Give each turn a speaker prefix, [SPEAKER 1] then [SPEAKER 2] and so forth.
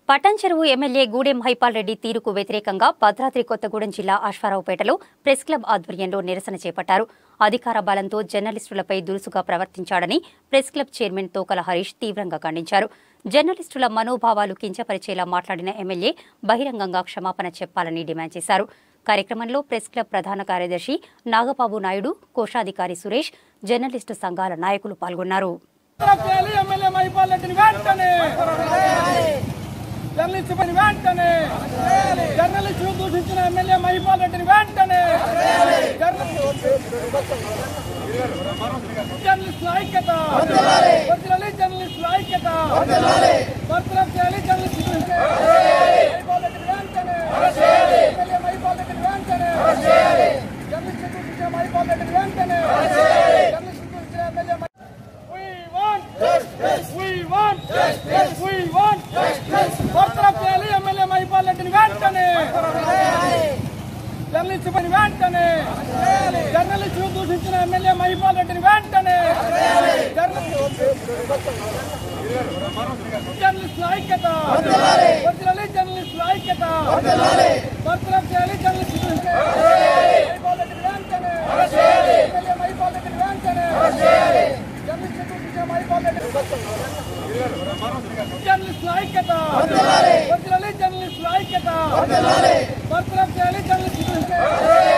[SPEAKER 1] Patan Patancheru MLA Gudem Mahipal Reddy తీరుకు వ్యతిరేకంగా భద్రాద్రి కొత్తగూడెం జిల్లా అశ్వారావుపేటలో ప్రెస్ క్లబ్ ఆధ్వర్యంలో నిరసన చేపట్టారు అధికార బలంతో జర్నలిస్టులపై దురుసుగా ప్రవర్తించాడని press club chairman Tokala Harish తీవ్రంగా ఖండించారు జర్నలిస్టుల మనోభావాలు కించపరిచేలా మాట్లాడిన ఎమ్మెల్యే బహిరంగంగా క్షమాపణ చెప్పాలని డిమాండ్ చేశారు కార్యక్రమంలో ప్రెస్ క్లబ్ ప్రధాన కార్యదర్శి నాగబాబు నాయుడు కోశాధికారి సురేష్ జర్నలిస్టు సంఘాల నాయకులు పాల్గొన్నారు
[SPEAKER 2] చేయాలి ఎమ్మెల్యే మైపాల్ రెడ్డిని వెంటనే జర్నలిస్ట్ పని వెంటనే జర్నలిస్టు దూషించిన ఎమ్మెల్యే మైపాల్ రెడ్డిని వెంటనే జర్నలిస్టుల ఐక్యత వదిలాలి జర్నలిస్టుల ఐక్యత భర్తలం చేయాలి జర్నలిస్టు మైపాల్ రెడ్డిని వెంటనే ఎమ్మెల్యే మైపాల్ రెడ్డిని వెంటనే జర్నలిస్టు దూషించిన మైపాల్ రెడ్డిని వెంటనే జర్నలిస్టు దూషించిన ఎమ్మెల్యే మై- We want justice. We want justice. We want justice. బర్తరఫ్ చేయాలి ఎమ్మెల్యే మహిపాల్ రెడ్డిని వెంటనే జర్నలిస్ట్ పని వెంటనే జర్నలిస్టు దూషించిన ఎమ్మెల్యే మహిపాల్ రెడ్డిని వెంటనే జర్నలిస్టుల ఐక్యత వదిలాలి జర్నలిస్టుల ఐక్యత బర్తరఫ్ చేయాలి జర్నలిస్టు మహిపాల్ రెడ్డిని వెంటనే ఎమ్మెల్యే మహిపాల్ రెడ్డిని వెంటనే జర్నలిస్టు దూషించిన మహిపాల్ రెడ్డి జర్నలిస్టుల ఐక్యత వదిలాలి జర్నలిస్టుల ఐక్యత బర్తరఫ్ చేయాలి జర్నలిస్టు